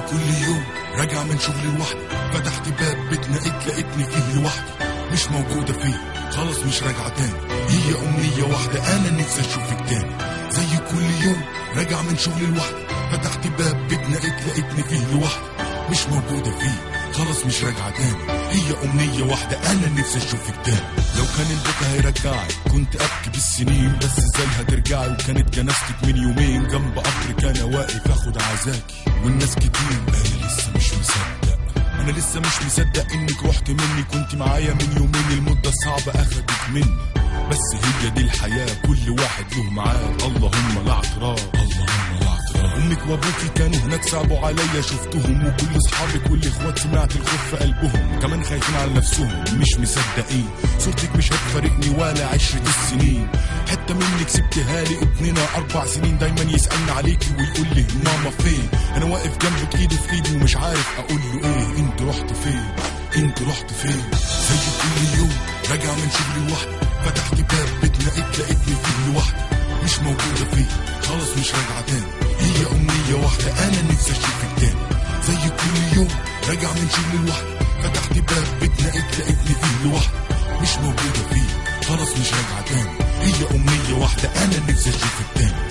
كل يوم راجع من شغلي لوحدي فتحت باب بيتنا لقيتني فيه لوحدي مش موجودة فيه خلاص مش راجعة تاني هي أمنية واحدة أنا نفسي أشوفك تاني زي كل يوم راجع من شغلي لوحدي فتحت باب بيتنا لقيتني فيه لوحدي مش موجودة فيه خلاص مش راجعة تاني هي أمنية واحدة أنا نفسي أشوفك تاني لو كان البكا هيرجعك كنت أبكي بالسنين بس ازاي هترجعي وكانت جنازتك من يومين جنب قطر كان واقف اخد عزاكي والناس كتير أنا لسه مش مصدق أنا لسه مش مصدق إنك رحت مني كنت معايا من يومين المدة الصعبة أخدت مني بس هي دي الحياة كل واحد له معاد اللهم لا اعتراض اللهم لا اعتراض امك وابوكي كانوا هناك صعبوا عليا شفتهم وكل اصحابك والاخوات سمعت الخوف في قلبهم كمان خايفين على نفسهم مش مصدقين صورتك مش هتفارقني ولا عشرة السنين حتة منك سبتها لي ابننا اربع سنين دايما يسألني عليكي ويقول لي ماما فين انا واقف جنبك ايدي في ايدي ومش عارف اقول له ايه انت رحت فين انت رحت فين زي كل يوم راجع من شغلي لوحدي فتحت باب بيتنا لقيتني فيه لوحدي مش موجودة فيه خلاص مش راجعة تاني هي أمنية واحدة أنا نفسي أشوفك تاني زي كل يوم راجع من شغلي لوحدي فتحت باب بيتنا لقيتني فيه لوحدي مش موجودة فيه خلاص مش راجعة تاني هي أمنية واحدة أنا نفسي أشوفك تاني